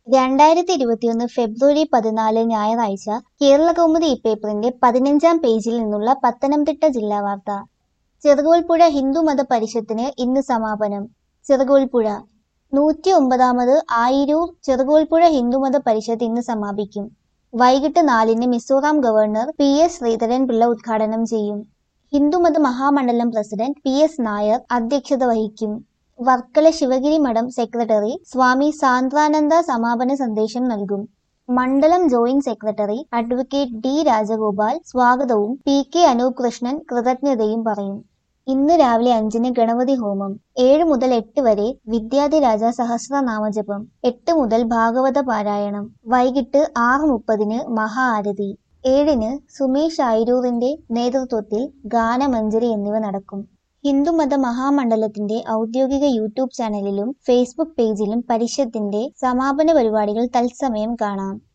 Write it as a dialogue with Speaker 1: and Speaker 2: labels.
Speaker 1: രണ്ടായിരത്തി ഇരുപത്തിയൊന്ന് ഫെബ്രുവരി പതിനാല് ഞായറാഴ്ച കേരളകൗമുദി ഇപ്പേപ്പറിന്റെ പതിനഞ്ചാം പേജിൽ നിന്നുള്ള പത്തനംതിട്ട ജില്ലാ വാർത്ത ചെറുകോൽപ്പുഴ ഹിന്ദുമത പരിഷത്തിന് ഇന്ന് സമാപനം ചെറുകോൽപ്പുഴ നൂറ്റി ഒമ്പതാമത് ആയിരൂർ ചെറുകോൽപ്പുഴ ഹിന്ദുമത പരിഷത്ത് ഇന്ന് സമാപിക്കും വൈകിട്ട് നാലിന് Mizoram governor P S Sreedharan Pillai ഉദ്ഘാടനം ചെയ്യും ഹിന്ദുമത മഹാമണ്ഡലം പ്രസിഡന്റ് പി എസ് നായർ അധ്യക്ഷത വഹിക്കും വർക്കല ശിവഗിരി മഠം സെക്രട്ടറി സ്വാമി സാന്ദ്രാനന്ദ സമാപന സന്ദേശം നൽകും മണ്ഡലം joint secretary advocate D Rajagopal സ്വാഗതവും പി കെ അനൂപ് കൃഷ്ണൻ കൃതജ്ഞതയും പറയും ഇന്ന് രാവിലെ അഞ്ചിന് ഗണപതി ഹോമം ഏഴ് മുതൽ എട്ട് വരെ വിദ്യാധിരാജ സഹസ്രനാമജപം എട്ട് മുതൽ ഭാഗവത പാരായണം വൈകിട്ട് ആറ് മുപ്പതിന് മഹാ ആരതി ഏഴിന് സുമേഷ് ആയിരൂറിന്റെ നേതൃത്വത്തിൽ ഗാനമഞ്ജരി എന്നിവ നടക്കും ഹിന്ദുമത മഹാമണ്ഡലത്തിന്റെ ഔദ്യോഗിക യൂട്യൂബ് ചാനലിലും ഫേസ്ബുക്ക് പേജിലും പരിഷത്തിന്റെ സമാപന പരിപാടികൾ തത്സമയം കാണാം